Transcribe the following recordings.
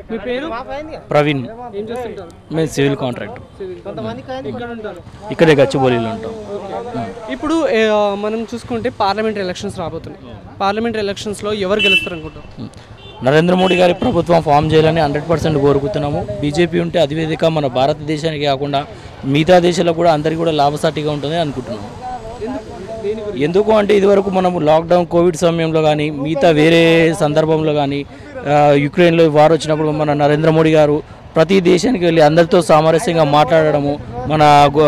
మీ పేరు ప్రవీణ్ ఏం చేస్తుంటారు మేము సివిల్ కాంట్రాక్టర్ ఎక్కడ ఉంటారు ఇక్కడే గచ్చిబౌలిలో ఉంటాం ఇప్పుడు ఏ, మనం చూసుకుంటే పార్లమెంట్ ఎలక్షన్స్ రాబోతున్నాయి పార్లమెంట్ ఎలక్షన్స్లో ఎవరు గెలుస్తారు అనుకుంటారు నరేంద్ర మోడీ గారి ప్రభుత్వం ఫామ్ చేయాలని హండ్రెడ్ పర్సెంట్ కోరుకుతున్నాము బీజేపీ ఉంటే అధివేదిక మన భారతదేశానికి కాకుండా మిగతా దేశాలకు కూడా అందరికీ కూడా లాభసాటిగా ఉంటుంది అనుకుంటున్నాము ఎందుకు అంటే ఇదివరకు మనము లాక్డౌన్ కోవిడ్ సమయంలో కానీ మిగతా వేరే సందర్భంలో కానీ ఆ, యుక్రెయిన్లో వార్ వచ్చినప్పుడు మన నరేంద్ర మోడీ గారు ప్రతి దేశానికి వెళ్ళి అందరితో సామరస్యంగా మాట్లాడడము మన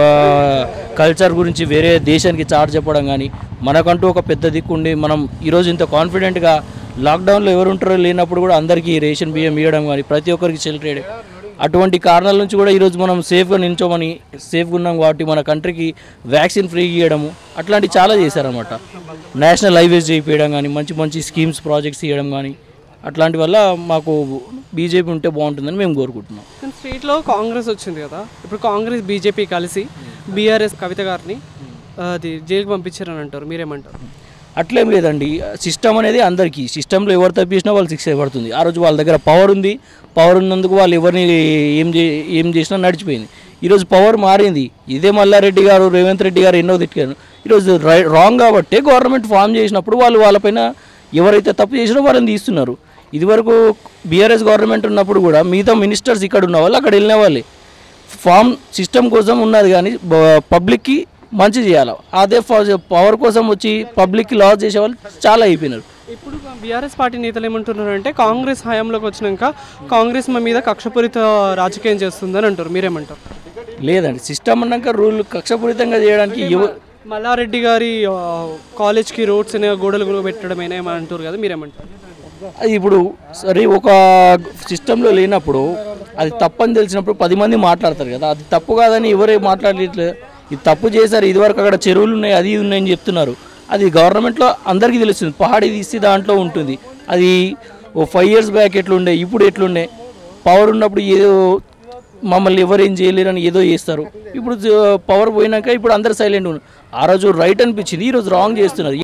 కల్చర్ గురించి వేరే దేశానికి చార్జ్ చెప్పడం కానీ మనకంటూ ఒక పెద్ద దిక్కు ఉండి మనం ఈరోజు ఇంత కాన్ఫిడెంట్గా లాక్డౌన్లో ఎవరు ఉంటారో లేనప్పుడు కూడా అందరికీ రేషన్ బియ్యం ఇవ్వడం కానీ ప్రతి ఒక్కరికి సెలరేట్ అటువంటి కారణాల నుంచి కూడా ఈరోజు మనం సేఫ్గా నిల్చోమని సేఫ్గా ఉన్నాం కాబట్టి మన కంట్రీకి వ్యాక్సిన్ ఫ్రీ ఇవ్వడము అట్లాంటివి చాలా చేశారనమాట నేషనల్ హైవేస్ చేయించడం కానీ మంచి మంచి స్కీమ్స్ ప్రాజెక్ట్స్ ఇవ్వడం కానీ అట్లాంటి వల్ల మాకు బీజేపీ ఉంటే బాగుంటుందని మేము కోరుకుంటున్నాం కానీ స్టేట్లో కాంగ్రెస్ వచ్చింది కదా ఇప్పుడు కాంగ్రెస్ బీజేపీ కలిసి బీఆర్ఎస్ కవిత గారిని ఆ, అది జైలుకి పంపించారని అంటారు మీరేమంటారు అట్లేం లేదండి సిస్టమ్ అనేది అందరికీ సిస్టంలో ఎవరు తప్పించినా వాళ్ళు శిక్ష పడుతుంది ఆ రోజు వాళ్ళ దగ్గర పవర్ ఉంది పవర్ ఉన్నందుకు వాళ్ళు ఎవరిని ఏం చే ఏం చేసినా నడిచిపోయింది ఈరోజు పవర్ మారింది ఇదే మల్లారెడ్డి గారు రేవంత్ రెడ్డి గారు ఎన్నో తిట్టారు ఈరోజు రై రాంగ్ కాబట్టి గవర్నమెంట్ ఫామ్ చేసినప్పుడు వాళ్ళు వాళ్ళపైన ఎవరైతే తప్పు చేసినా వాళ్ళని తీస్తున్నారు ఇదివరకు బీఆర్ఎస్ గవర్నమెంట్ ఉన్నప్పుడు కూడా మిగతా మినిస్టర్స్ ఇక్కడ ఉన్న వాళ్ళు అక్కడ వెళ్ళిన వాళ్ళే ఫామ్ సిస్టమ్ కోసం ఉన్నది కానీ బ- పబ్లిక్కి మంచి చేయాలి అదే ఫ- పవర్ కోసం వచ్చి పబ్లిక్కి లాస్ చేసే వాళ్ళు చాలా అయిపోయినారు ఇప్పుడు బీఆర్ఎస్ పార్టీ నేతలు ఏమంటున్నారు అంటే కాంగ్రెస్ హయాంలోకి వచ్చినాక కాంగ్రెస్ మా మీద కక్షపూరిత రాజకీయం చేస్తుందని అంటారు మీరేమంటారు లేదండి సిస్టమ్ అన్నాక రూల్ కక్షపూరితంగా చేయడానికి ఎవ- మల్లారెడ్డి గారి ఆ, కాలేజ్కి రోడ్స్ అనే గోడలు కూడా పెట్టడమేనా ఏమని అంటారు కదా మీరేమంటారు అది ఇప్పుడు సరే ఒక సిస్టంలో లేనప్పుడు అది తప్పని తెలిసినప్పుడు పది మంది మాట్లాడతారు కదా అది తప్పు కాదని ఎవరే మాట్లాడట్లేదు ఇది తప్పు చేశారు ఇదివరకు అక్కడ చెరువులు ఉన్నాయి అది ఇది ఉన్నాయని చెప్తున్నారు అది గవర్నమెంట్లో అందరికీ తెలుస్తుంది పహాడీ తీసి దాంట్లో ఉంటుంది అది ఓ ఫైవ్ ఇయర్స్ బ్యాక్ ఎట్లుండే ఇప్పుడు ఎట్లుండే పవర్ ఉన్నప్పుడు ఏదో మమ్మల్ని ఎవరు ఏం చేయలేరని ఏదో చేస్తారు ఇప్పుడు పవర్ పోయినాక ఇప్పుడు అందరు సైలెంట్ ఉన్నారు ఆ రోజు రైట్ అనిపించింది ఈ రోజు రాంగ్ చేస్తున్నారు